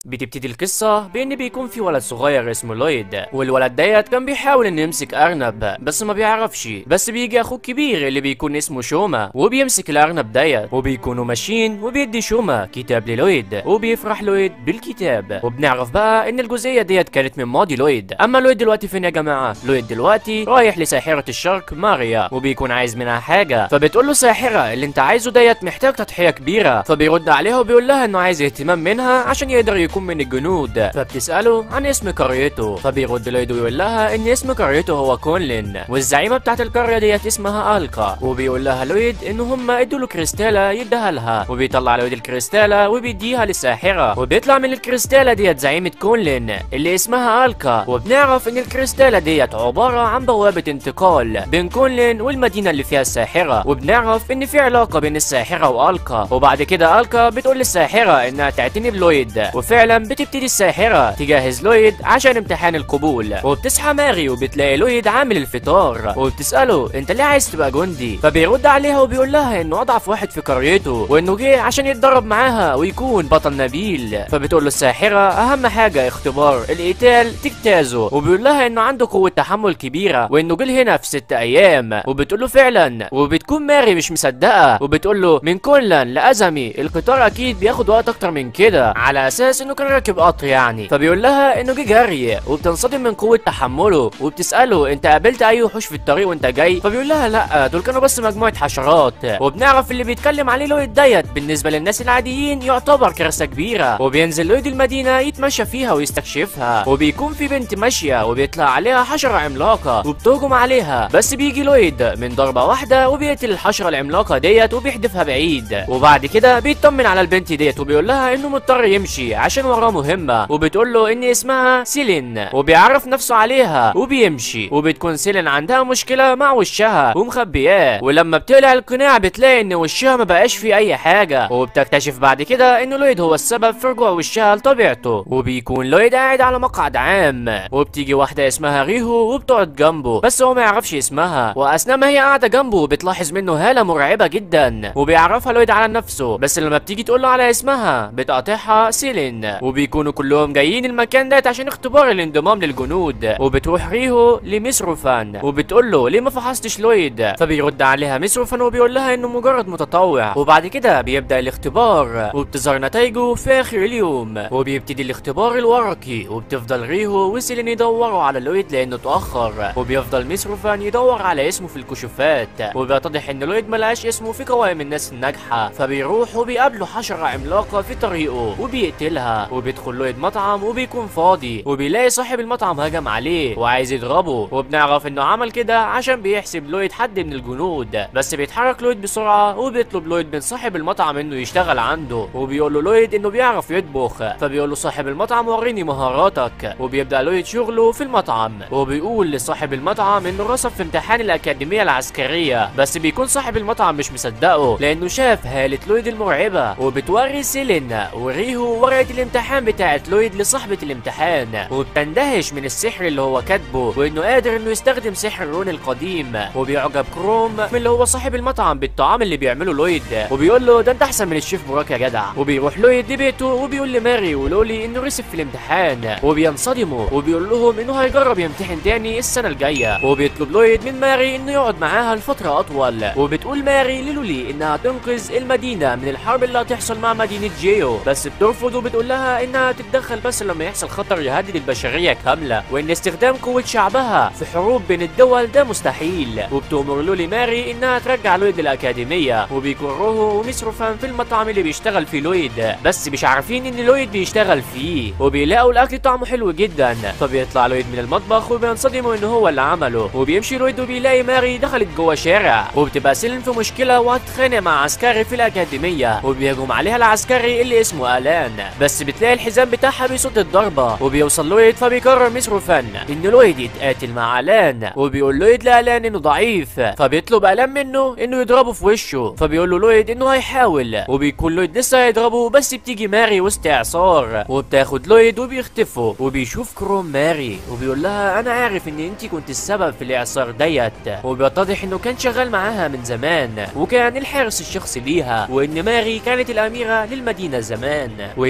بتبتدي القصة بإن بيكون في ولد صغير اسمه لويد والولد ديت كان بيحاول إنه يمسك أرنب بس ما بيعرفش بس بيجي أخوه الكبير اللي بيكون اسمه شوما وبيمسك الأرنب ديت وبيكونوا ماشيين وبيدي شوما كتاب للويد وبيفرح لويد بالكتاب وبنعرف بقى إن الجزئية ديت كانت من ماضي لويد أما لويد دلوقتي فين يا جماعة لويد دلوقتي رايح لساحرة الشرق ماريا وبيكون عايز منها حاجة فبتقول له ساحرة اللي انت عايزه ديت محتاج تضحية كبيرة فبيرد عليها وبيقول لها انه عايز اهتمام منها عشان يقدر يكون من الجنود فبتسأله عن اسم قريته فبيرد لويد ويقول لها ان اسم قريته هو كونلين والزعيمة بتاعت القرية ديت اسمها ألقا وبيقول لها لويد ان هم ادوا له كريستالة يديها لها وبيطلع لويد الكريستالة وبيديها للساحرة وبيطلع من الكريستالة ديت زعيمة كونلين اللي اسمها ألقا وبنعرف ان الكريستالة ديت عبارة عن بوابة انتقال بين كونلين والمدينة اللي فيها الساحرة وبنعرف ان في علاقة بين الساحرة وألقا وبعد كده ألقا بتقول للساحرة انها تعتني بلويد وفعلا بتبتدي الساحرة تجهز لويد عشان امتحان القبول وبتصحى ماري وبتلاقي لويد عامل الفطار وبتسأله انت ليه عايز تبقى جندي فبيرد عليها وبيقول لها انه اضعف واحد في قريته وانه جه عشان يتدرب معاها ويكون بطل نبيل فبتقول له الساحرة اهم حاجة اختبار القتال تجتازه وبيقول لها انه عنده قوة تحمل كبيرة وانه جه هنا في ست ايام وبتقول له فعلا وبتكون ماري مش مصدقة وبتقول له من كونلان لازمي القطار اكيد بياخد وقت اكتر من كده على اساس انه كان راكب قطر يعني فبيقول لها انه جه جري وبتنصدم من قوة تحمله وبتسأله انت قابلت اي وحوش في الطريق وانت جاي فبيقول لها لا دول كانوا بس مجموعة حشرات وبنعرف اللي بيتكلم عليه لويد ديت بالنسبة للناس العاديين يعتبر كارثة كبيرة وبينزل لويد المدينة يتمشى فيها ويستكشفها وبيكون في بنت ماشية وبيطلع عليها حشرة عملاقة وبتهجم عليها بس بيجي لويد من ضربة واحدة وبيقتل الحشرة العملاقة ديت وبيحدفها بعيد وبعد كده بيطمن على البنت ديت وبيقول لها انه مضطر يمشي عشان وراه مهمة وبتقول له ان اسمها سيلين وبيعرف نفسه عليها وبيمشي وبتكون سيلين عندها مشكلة مع وشها ومخبياه ولما بتقلع القناع بتلاقي ان وشها ما بقاش فيه اي حاجة وبتكتشف بعد كده ان لويد هو السبب في رجوع وشها لطبيعته وبيكون لويد قاعد على مقعد عام وبتيجي واحدة اسمها ريهو وبتقعد جنبه بس هو ما يعرفش اسمها واثناء ما هي قاعدة جنبه بتلاحظ منه هالة مرعبة جدا وبيعرفها لويد على نفسه بس لما بتيجي تقول له على اسمها بتقاطعها سيلين وبيكونوا كلهم جايين المكان ده عشان اختبار الانضمام للجنود وبتروح ريهو لميسروفان وبتقول له ليه ما فحصتش لويد فبيرد عليها ميسروفان وبيقول لها انه مجرد متطوع وبعد كده بيبدا الاختبار وبتظهر نتائجه في اخر اليوم وبيبتدي الاختبار الورقي وبتفضل ريهو وسيلين يدوروا على لويد لانه اتاخر وبيفضل ميسروفان يدور على اسمه في الكشوفات وبيتضح ان لويد ملقاش اسمه في قوائم الناس الناجحه فبيروح وبيقابله حشره عملاقه في طريقه وبيقتلها وبيدخل لويد مطعم وبيكون فاضي وبيلاقي صاحب المطعم هجم عليه وعايز يضربه وبنعرف انه عمل كده عشان بيحسب لويد حد من الجنود بس بيتحرك لويد بسرعه وبيطلب لويد من صاحب المطعم انه يشتغل عنده وبيقول له لويد انه بيعرف يطبخ فبيقول له صاحب المطعم وريني مهاراتك وبيبدا لويد شغله في المطعم وبيقول لصاحب المطعم انه رسب في امتحان الاكاديميه العسكريه بس بيكون صاحب المطعم مش مصدقه لانه شاف هاله لويد المرعبه وبتوري سيلين وريهو ورقه الامتحان بتاعت لويد لصاحبه الامتحان وبتندهش من السحر اللي هو كاتبه وانه قادر انه يستخدم سحر الرون القديم وبيعجب كروم من اللي هو صاحب المطعم بالطعام اللي بيعمله لويد وبيقول له ده انت احسن من الشيف براك يا جدع وبيروح لويد لبيته وبيقول لماري ولولي انه رسب في الامتحان وبينصدموا وبيقول لهم انه هيجرب يمتحن تاني السنه الجايه وبيطلب لويد من ماري انه يقعد معاها لفتره اطول وبتقول ماري للولي انها تنقذ المدينه من الحرب اللي هتحصل مع مدينه جيو بس بترفض وبتقول لها انها تتدخل بس لما يحصل خطر يهدد البشريه كامله وان استخدام قوه شعبها في حروب بين الدول ده مستحيل وبتأمر لولي ماري انها ترجع لويد للاكاديميه وبيكون روهو وميسروفان في المطعم اللي بيشتغل فيه لويد بس مش عارفين ان لويد بيشتغل فيه وبيلاقوا الاكل طعمه حلو جدا فبيطلع لويد من المطبخ وبينصدموا ان هو اللي عمله وبيمشي لويد وبيلاقي ماري دخلت جوه شارع وبتبقى سيلين في مشكله وهتتخانق مع عسكري في الاكاديميه وبيهجم عليها العسكري اللي اسمه الان بس بتلاقي الحزام بتاعها بيصد الضربه وبيوصل لويد فبيقرر ميسروفان ان لويد يتقاتل مع الان وبيقول لويد لالان انه ضعيف فبيطلب الان منه انه يضربه في وشه فبيقول له لويد انه هيحاول وبيكون لويد لسه هيضربه بس بتيجي ماري وسط اعصار وبتاخد لويد وبيختفوا وبيشوف كروم ماري وبيقول لها انا عارف ان انت كنت السبب في الاعصار ديت وبيتضح انه كان شغال معاها من زمان وكان الحارس الشخصي ليها وان ماري كانت الاميره للمدينه زمان وانها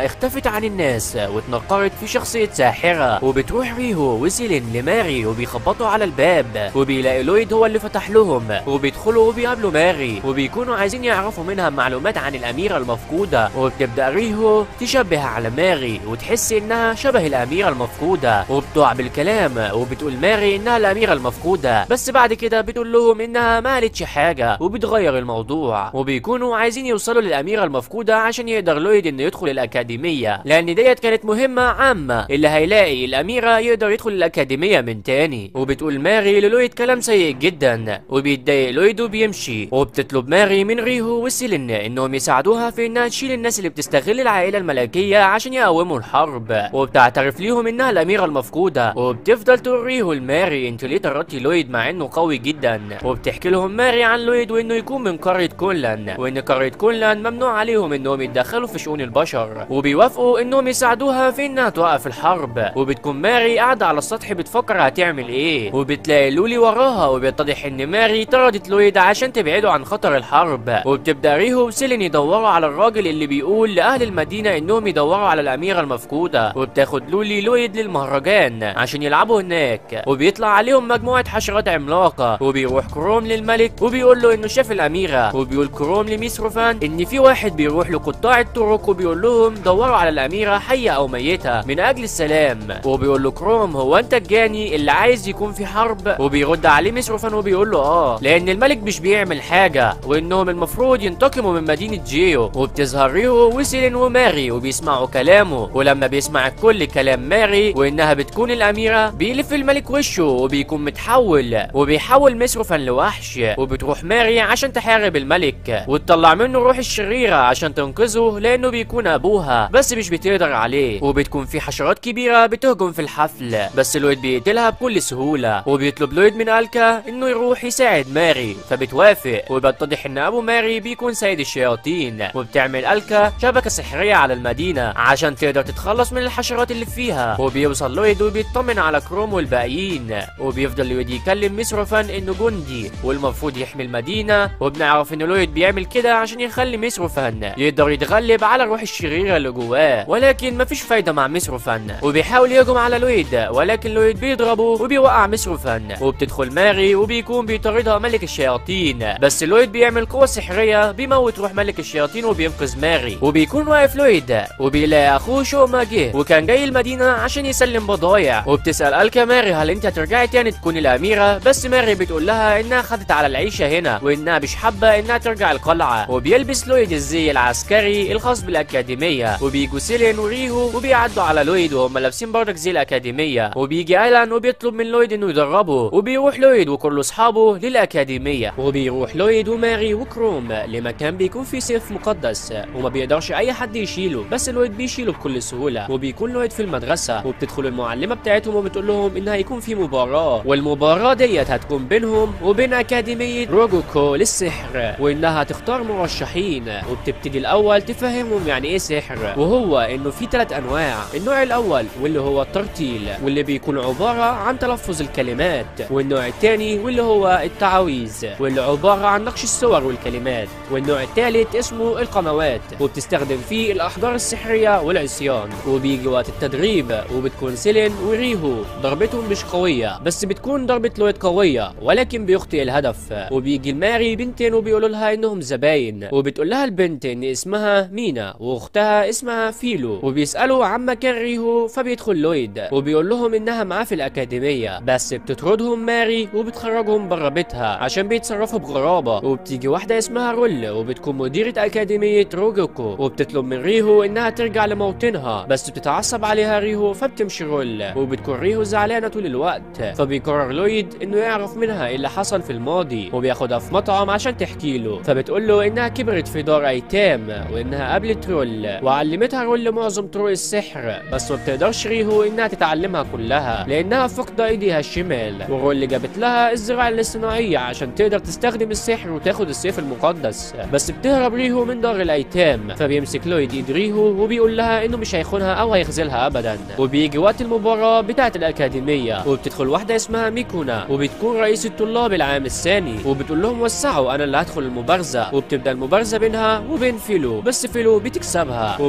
لما اختفت عن الناس واتنقرت في شخصية ساحرة وبتروح ريهو وسيلين لماري وبيخبطوا على الباب وبيلاقي لويد هو اللي فتح لهم وبيدخلوا وبيقابلوا ماري وبيكونوا عايزين يعرفوا منها معلومات عن الأميرة المفقودة وبتبدأ ريهو تشبه على ماري وتحس إنها شبه الأميرة المفقودة وبتقع بالكلام وبتقول ماري إنها الأميرة المفقودة بس بعد كده بتقول لهم إنها ما قالتش حاجة وبتغير الموضوع وبيكونوا عايزين يوصلوا للأميرة المفقودة عشان يقدر لويد إنه يدخل الأكاديمية لأن ديت كانت مهمة عامة اللي هيلاقي الأميرة يقدر يدخل الأكاديمية من تاني وبتقول ماري للويد كلام سيء جدا وبيتضايق لويد وبيمشي وبتطلب ماري من ريهو وسيلين إنهم يساعدوها في إنها تشيل الناس اللي بتستغل العائلة الملكية عشان يقوموا الحرب وبتعترف ليهم إنها الأميرة المفقودة وبتفضل تقول ريهو لماري أنت ليه طردتي لويد مع إنه قوي جدا وبتحكي لهم ماري عن لويد وإنه يكون من قرية كونلان وإن قرية كونلان ممنوع عليهم إنهم يتدخلوا في شؤون البشر وبيوافقوا إنهم يساعدوها في إنها توقف الحرب وبتكون ماري قاعدة على السطح بتفكر هتعمل إيه وبتلاقي لولي وراها وبيتضح إن ماري طردت لويد عشان تبعده عن خطر الحرب وبتبدأ ريهو وسيلين يدوروا على الراجل اللي بيقول لأهل المدينة إنهم يدوروا على الأميرة المفقودة وبتاخد لولي لويد للمهرجان عشان يلعبوا هناك وبيطلع عليهم مجموعة حشرات عملاقة وبيروح كروم للملك وبيقول له إنه شاف الأميرة وبيقول كروم لميس روفان إن في واحد بيروح لقطاع الطرق وبيقول لهم دوروا على الأميرة حية أو ميتة من أجل السلام وبيقول له كروم هو أنت الجاني اللي عايز يكون في حرب وبيرد عليه ميس روفان وبيقول له آه لأن الملك مش بيعمل حاجة وإنهم المفروض ينتقموا من مدينة جيو وبتظهر ريهو وسيلين وماري وبيسمعوا كلامه ولما بيسمع الكل كلام ماري وإنها بتكون الأميرة بيلف الملك وشه وبيكون متحول وبيحول ميس روفان لوحش وبتروح ماري عشان تحارب الملك وتطلع منه الروح الشريرة عشان تنقذه لأنه بيكون أبوها بس مش بتقدر عليه وبتكون في حشرات كبيرة بتهجم في الحفل بس لويد بيقتلها بكل سهولة وبيطلب لويد من ألكا إنه يروح يساعد ماري فبتوافق وبيتضح إن أبو ماري بيكون سيد الشياطين وبتعمل ألكا شبكة سحرية على المدينة عشان تقدر تتخلص من الحشرات اللي فيها وبيوصل لويد وبيطمن على كروم والباقيين وبيفضل لويد يكلم ميسروفان إنه جندي والمفروض يحمي المدينة وبنعرف إن لويد بيعمل كده عشان يخلي ميسروفان يقدر يتغلب على الروح الشريرة اللي جواه ولكن مفيش فايدة مع ميسروفان وبيحاول يهجم على لويد ولكن لويد بيضربه وبيوقع ميسروفان وبتدخل ماري وبيكون بيطاردها ملك الشياطين بس لويد بيعمل قوة سحرية بيموت روح ملك الشياطين وبينقذ ماري وبيكون واقف لويد وبيلاقي اخوه شوما جه وكان جاي المدينة عشان يسلم بضايع وبتسأل ألكا ماري هل انت هترجعي تاني تكوني الأميرة بس ماري بتقول لها انها خدت على العيشة هنا وانها مش حابة انها ترجع القلعة وبيلبس لويد الزي العسكري الخاص بالأكاديمية وبيجوا سيلين وريهو وبيعدوا على لويد وهم لابسين برضك زي الأكاديمية وبيجي ايلان وبيطلب من لويد انه يدربه وبيروح لويد وكل اصحابه للأكاديمية وبيروح لويد وماري وكروم لمكان بيكون فيه سيف مقدس وما بيقدرش اي حد يشيله بس لويد بيشيله بكل سهولة وبيكون لويد في المدرسة وبتدخل المعلمة بتاعتهم وبتقول لهم انها هيكون في مباراة والمباراة ديت هتكون بينهم وبين أكاديمية روجوكو للسحر وانها هتختار مرشحين وبتبتدي الاول تفهمهم يعني ايه سحر وهو انه في ثلاث انواع النوع الاول واللي هو الترتيل واللي بيكون عبارة عن تلفظ الكلمات والنوع الثاني واللي هو التعاويذ واللي عبارة عن نقش الصور والكلمات والنوع الثالث اسمه القنوات وبتستخدم فيه الاحجار السحرية والعصيان وبيجي وقت التدريب وبتكون سيلين وريهو ضربتهم مش قوية بس بتكون ضربة لويد قوية ولكن بيخطئ الهدف وبيجي الماري بنتين وبيقولوا لها انهم زباين وبتقول لها البنت ان اسمها مينا واختها اسمها فيلو وبيسالوا عن مكان ريهو فبيدخل لويد وبيقول لهم انها معاه في الاكاديميه بس بتطردهم ماري وبتخرجهم بره بيتها عشان بيتصرفوا بغرابه وبتيجي واحده اسمها رول وبتكون مديره اكاديميه روجوكو وبتطلب من ريهو انها ترجع لموطنها بس بتتعصب عليها ريهو فبتمشي رول وبتكون ريهو زعلانه طول الوقت فبيقرر لويد انه يعرف منها ايه اللي حصل في الماضي وبياخدها في مطعم عشان تحكي له فبتقول له انها كبرت في دار ايتام وانها قابلت رول وعلمتها رول معظم طرق السحر بس ما بتقدرش ريهو انها تتعلمها كلها لانها فاقده ايديها الشمال ورول جابت لها الزراعه الاصطناعيه عشان تقدر تستخدم السحر وتاخد السيف المقدس بس بتهرب ريهو من دار الايتام فبيمسك لويد ايد ريهو وبيقول لها انه مش هيخونها او هيخذلها ابدا وبيجي وقت المباراه بتاعه الاكاديميه وبتدخل واحده اسمها ميكونا وبتكون رئيس الطلاب العام الثاني وبتقول لهم وسعوا انا اللي هدخل المبارزه وبتبدا المبارزه بينها وبين فيلو بس فيلو بتكسبها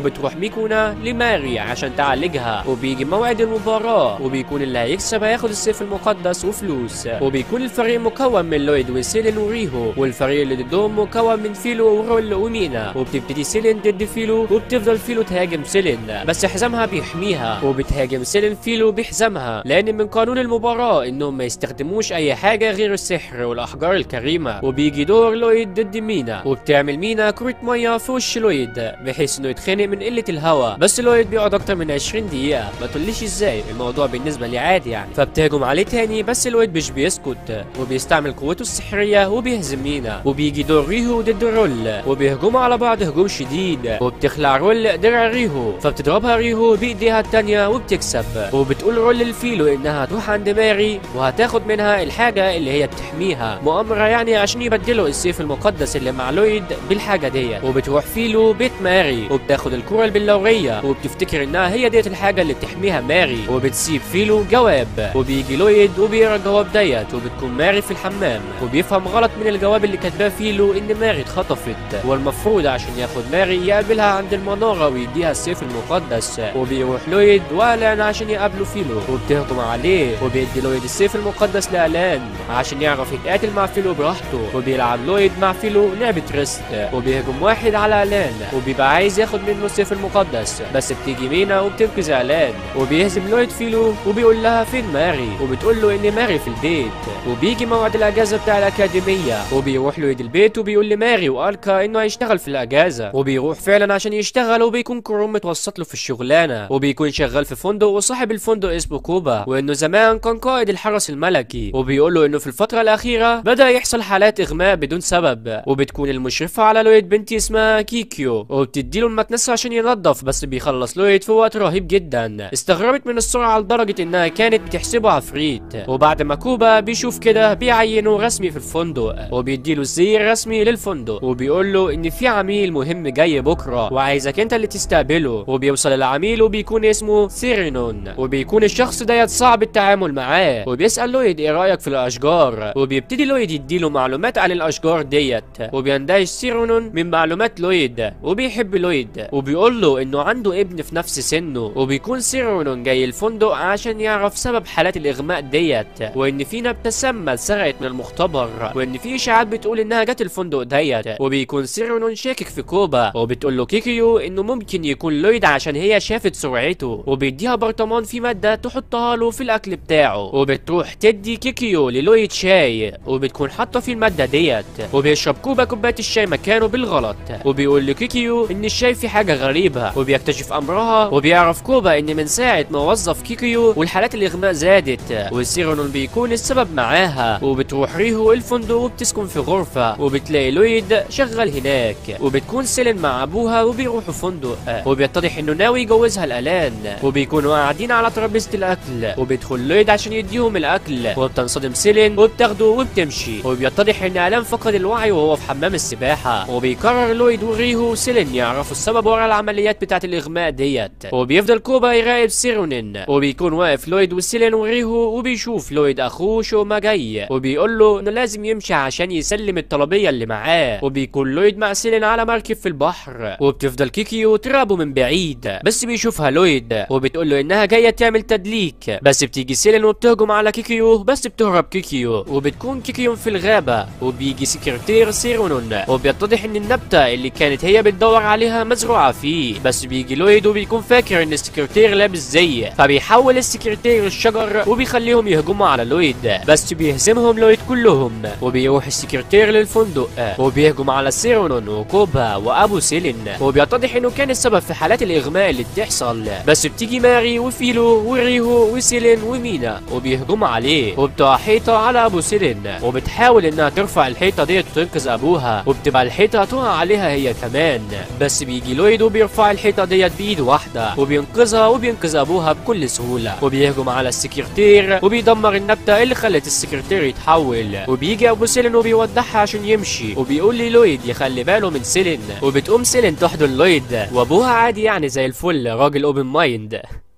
وبتروح ميكونا لماري عشان تعالجها وبيجي موعد المباراة وبيكون اللي هيكسب هياخد السيف المقدس وفلوس وبيكون الفريق مكون من لويد وسيلين وريهو والفريق اللي ضدهم مكون من فيلو ورول ومينا وبتبتدي سيلين ضد فيلو وبتفضل فيلو تهاجم سيلين بس حزامها بيحميها وبتهاجم سيلين فيلو بحزامها لان من قانون المباراة انهم ما يستخدموش اي حاجة غير السحر والاحجار الكريمة وبيجي دور لويد ضد مينا وبتعمل مينا كرة مية في وش لويد بحيث انه يتخانق من قلة الهواء بس لويد بيقعد اكتر من 20 دقيقة ما تقوليش ازاي الموضوع بالنسبة لي عادي يعني فبتهجم عليه تاني بس لويد مش بيسكت وبيستعمل قوته السحرية وبيهزم مينا وبيجي دور ريهو ضد رول وبيهجموا على بعض هجوم شديد وبتخلع رول درع ريهو فبتضربها ريهو بايديها التانية وبتكسب وبتقول رول للفيلو انها تروح عند ماري وهتاخد منها الحاجة اللي هي بتحميها مؤامرة يعني عشان يبدلوا السيف المقدس اللي مع لويد بالحاجة ديت وبتروح فيلو بيت ماري وبتاخد الكرة البلورية وبتفتكر انها هي ديت الحاجة اللي بتحميها ماري وبتسيب فيلو جواب وبيجي لويد وبيقرا الجواب ديت وبتكون ماري في الحمام وبيفهم غلط من الجواب اللي كاتباه فيلو ان ماري اتخطفت والمفروض عشان ياخد ماري يقابلها عند المنارة ويديها السيف المقدس وبيروح لويد والان عشان يقابلوا فيلو وبتهجم عليه وبيدي لويد السيف المقدس لالان عشان يعرف يتقاتل مع فيلو براحته وبيلعب لويد مع فيلو لعبة ريست وبيهجم واحد على الان وبيبقى عايز ياخد منه السيف المقدس بس بتيجي مينا وبتنقذ الان وبيهزم لويد فيلو وبيقول لها فين ماري وبتقول له ان ماري في البيت وبيجي موعد الاجازه بتاع الاكاديميه وبيروح لويد البيت وبيقول لماري والكا انه هيشتغل في الاجازه وبيروح فعلا عشان يشتغل وبيكون كروم متوسط له في الشغلانه وبيكون شغال في فندق وصاحب الفندق اسمه كوبا وانه زمان كان قائد الحرس الملكي وبيقول له انه في الفتره الاخيره بدا يحصل حالات اغماء بدون سبب وبتكون المشرفه على لويد بنتي اسمها كيكيو وبتديله المكنسه عشان ينظف بس بيخلص لويد في وقت رهيب جدا استغربت من السرعه لدرجه انها كانت بتحسبه عفريت وبعد ما كوبا بيشوف كده بيعينه رسمي في الفندق وبيديله الزي الرسمي للفندق وبيقول له ان في عميل مهم جاي بكره وعايزك انت اللي تستقبله وبيوصل العميل وبيكون اسمه سيرينون وبيكون الشخص ديت صعب التعامل معاه وبيسال لويد ايه رايك في الاشجار وبيبتدي لويد يديله معلومات عن الاشجار ديت وبيندهش سيرينون من معلومات لويد وبيحب لويد وبيقول له انه عنده ابن في نفس سنه وبيكون سيرينون جاي الفندق عشان يعرف سبب حالات الاغماء ديت وان في نبته سامه اتسرقت من المختبر وان في اشاعات بتقول انها جت الفندق ديت وبيكون سيرينون شاكك في كوبا وبتقول له كيكيو انه ممكن يكون لويد عشان هي شافت سرعته وبيديها برطمان فيه ماده تحطها له في الاكل بتاعه وبتروح تدي كيكيو للويد شاي وبتكون حاطه فيه الماده ديت وبيشرب كوبا كوبايه الشاي مكانه بالغلط وبيقول لكيكيو ان الشاي فيه حاجه غريبه وبيكتشف امرها وبيعرف كوبا ان من ساعه ما وظف كيكيو والحالات الاغماء زادت وسيرونون بيكون السبب معاها وبتروح ريهو الفندق وبتسكن في غرفه وبتلاقي لويد شغال هناك وبتكون سيلين مع ابوها وبيروحوا فندق وبيتضح انه ناوي يجوزها الالان وبيكونوا قاعدين على ترابيزه الاكل وبيدخل لويد عشان يديهم الاكل وبتنصدم سيلين وبتاخده وبتمشي وبيتضح ان الان فقد الوعي وهو في حمام السباحه وبيقرر لويد وريهو وسيلين يعرفوا السبب ورا العمليات بتاعه الاغماء ديت وبيفضل كوبا يراقب سيرونين وبيكون واقف لويد وسيلين وريهو وبيشوف لويد اخوه شوما جاي وبيقول له انه لازم يمشي عشان يسلم الطلبيه اللي معاه وبيكون لويد مع سيلين على مركب في البحر وبتفضل كيكيو تراقبه من بعيد بس بيشوفها لويد وبتقول له انها جايه تعمل تدليك بس بتيجي سيلين وبتهجم على كيكيو بس بتهرب كيكيو وبتكون كيكيو في الغابه وبيجي سكرتير سيرونون وبيتضح ان النبته اللي كانت هي بتدور عليها مزروعه فيه بس بيجي لويد وبيكون فاكر ان السكرتير لابس زي فبيحول السكرتير الشجر وبيخليهم يهجموا على لويد بس بيهزمهم لويد كلهم وبيروح السكرتير للفندق وبيهجم على سيرونون وكوبا وابو سيلين وبيتضح انه كان السبب في حالات الاغماء اللي بتحصل بس بتيجي ماري وفيلو وريهو وسيلين ومينا وبيهجموا عليه وبتقع حيطه على ابو سيلين وبتحاول انها ترفع الحيطه ديت وتنقذ ابوها وبتبقى الحيطه تقع عليها هي كمان بس بيجي لويد وبيرفع الحيطه ديت بايد واحده وبينقذها وبينقذ ابوها بكل سهوله وبيهجم على السكرتير وبيدمر النبته اللي خلت السكرتير يتحول وبيجي ابو سيلين وبيودعها عشان يمشي وبيقول للويد يخلي باله من سيلين وبتقوم سيلين تحضن لويد وابوها عادي يعني زي الفل راجل اوبن مايند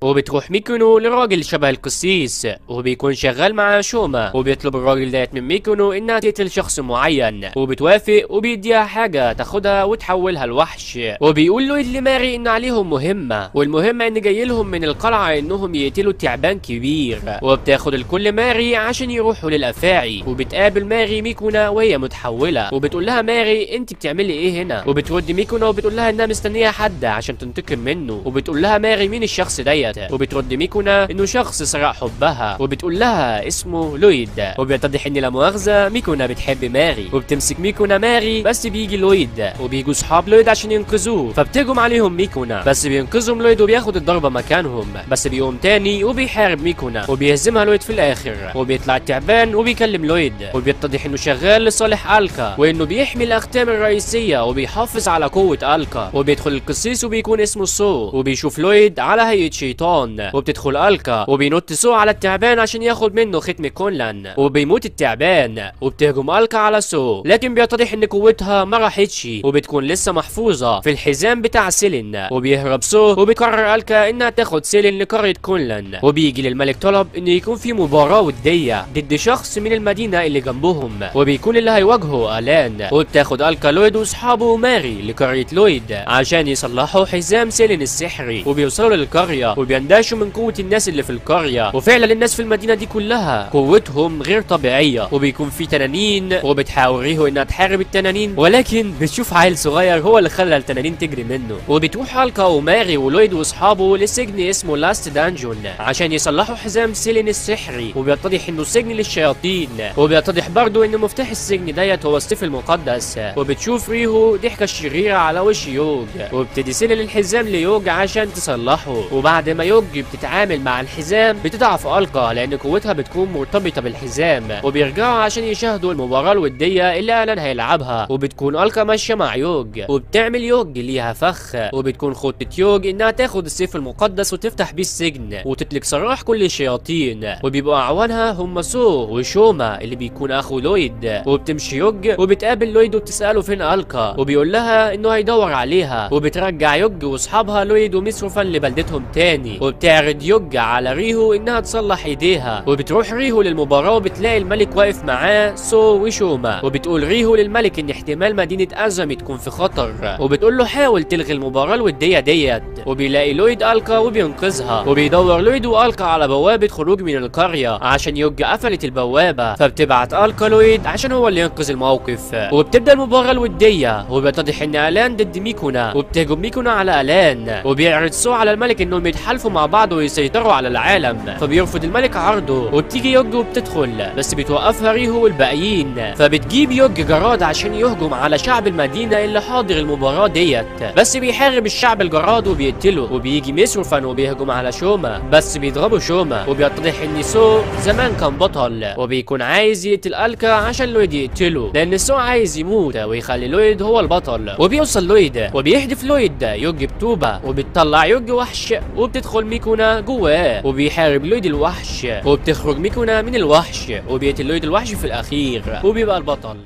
وبتروح ميكونو لراجل شبه القسيس وبيكون شغال مع شوما وبيطلب الراجل ديت من ميكونو انها تقتل شخص معين وبتوافق وبيديها حاجه تاخدها وتحولها لوحش وبيقول له اللي ماري ان عليهم مهمه والمهمه ان جاي لهم من القلعه انهم يقتلوا تعبان كبير وبتاخد الكل ماري عشان يروحوا للافاعي وبتقابل ماري ميكونا وهي متحوله وبتقول لها ماري انت بتعملي ايه هنا وبترد ميكونا وبتقول لها انها مستنيه حد عشان تنتقم منه وبتقول لها ماري مين الشخص ديت وبترد ميكونا انه شخص سرق حبها وبتقول لها اسمه لويد وبيتضح ان لا مؤاخذه ميكونا بتحب ماري وبتمسك ميكونا ماري بس بيجي لويد وبيجوا صحاب لويد عشان ينقذوه فبتهجم عليهم ميكونا بس بينقذهم لويد وبياخد الضربه مكانهم بس بيقوم تاني وبيحارب ميكونا وبيهزمها لويد في الاخر وبيطلع التعبان وبيكلم لويد وبيتضح انه شغال لصالح الكا وانه بيحمي الاختام الرئيسيه وبيحافظ على قوه الكا وبيدخل القسيس وبيكون اسمه سو وبيشوف لويد على هيئه شيطان وبتدخل الكا وبينط سو على التعبان عشان ياخد منه ختم كونلان وبيموت التعبان وبتهجم الكا على سو لكن بيتضح ان قوتها ما راحتش وبتكون لسه محفوظه في الحزام بتاع سيلين وبيهرب سو وبيقرر الكا انها تاخد سيلين لقريه كونلان وبيجي للملك طلب ان يكون في مباراه وديه ضد شخص من المدينه اللي جنبهم وبيكون اللي هيواجهه الان وبتاخد الكا لويد واصحابه وماري لقريه لويد عشان يصلحوا حزام سيلين السحري وبيوصلوا للقريه وبيندهشوا من قوه الناس اللي في القريه وفعلا الناس في المدينه دي كلها قوتهم غير طبيعيه وبيكون في تنانين وبتحاول ريهو انها تحارب التنانين ولكن بتشوف عيل صغير هو اللي خلى التنانين تجري منه وبتروح الكا وماري ولويد واصحابه لسجن اسمه لاست دانجون عشان يصلحوا حزام سيلين السحري وبيتضح انه سجن للشياطين وبيتضح برضه ان مفتاح السجن ديت هو السيف المقدس وبتشوف ريهو ضحكه الشريره على وش يوج وبتدي سيلين الحزام ليوج عشان تصلحه وبعد ما يوج بتتعامل مع الحزام بتضعف الكا لان قوتها بتكون مرتبطه بالحزام وبيرجعوا عشان يشاهدوا المباراه الوديه اللي الان هيلعبها وبتكون الكا ماشيه مع يوج وبتعمل يوج ليها فخ وبتكون خطه يوج انها تاخد السيف المقدس وتفتح بيه السجن وتطلق سراح كل الشياطين وبيبقوا اعوانها هم سو وشوما اللي بيكون اخو لويد وبتمشي يوج وبتقابل لويد وبتساله فين الكا وبيقول لها انه هيدور عليها وبترجع يوج واصحابها لويد وميسروفان لبلدتهم تاني وبتعرض يوج على ريهو انها تصلح ايديها وبتروح ريهو للمباراه وبتلاقي الملك واقف معاه سو وشوما وبتقول ريهو للملك ان احتمال مدينه ازمي تكون في خطر وبتقول له حاول تلغي المباراه الوديه ديت وبيلاقي لويد الكا وبينقذها وبيدور لويد والكا على بوابه خروج من القريه عشان يوج قفلت البوابه فبتبعت الكا لويد عشان هو اللي ينقذ الموقف وبتبدا المباراه الوديه وبيتضح ان الان ضد ميكونا وبتهجم ميكونا على الان وبيعرض سو على الملك انهم يتحالفوا مع بعض ويسيطروا على العالم فبيرفض الملك عرضه وبتيجي يوج وبتدخل بس بتوقفها ريهو والباقيين فبتجيب يوج جراد عشان يهجم على شعب المدينه اللي حاضر المباراه ديت بس بيحارب الشعب الجراد وبيقتله وبيجي ميسروفان وبيهجم على شوما بس بيضربوا شوما وبيتضح ان سو زمان كان بطل وبيكون عايز يقتل الكا عشان لويد يقتله لان سو عايز يموت ويخلي لويد هو البطل وبيوصل لويد وبيحدف لويد يوج بتوبه وبتطلع يوج وحش وبتدخل ميكونا جواه وبيحارب لويد الوحش وبتخرج ميكونا من الوحش وبيقتل لويد الوحش في الاخير وبيبقى البطل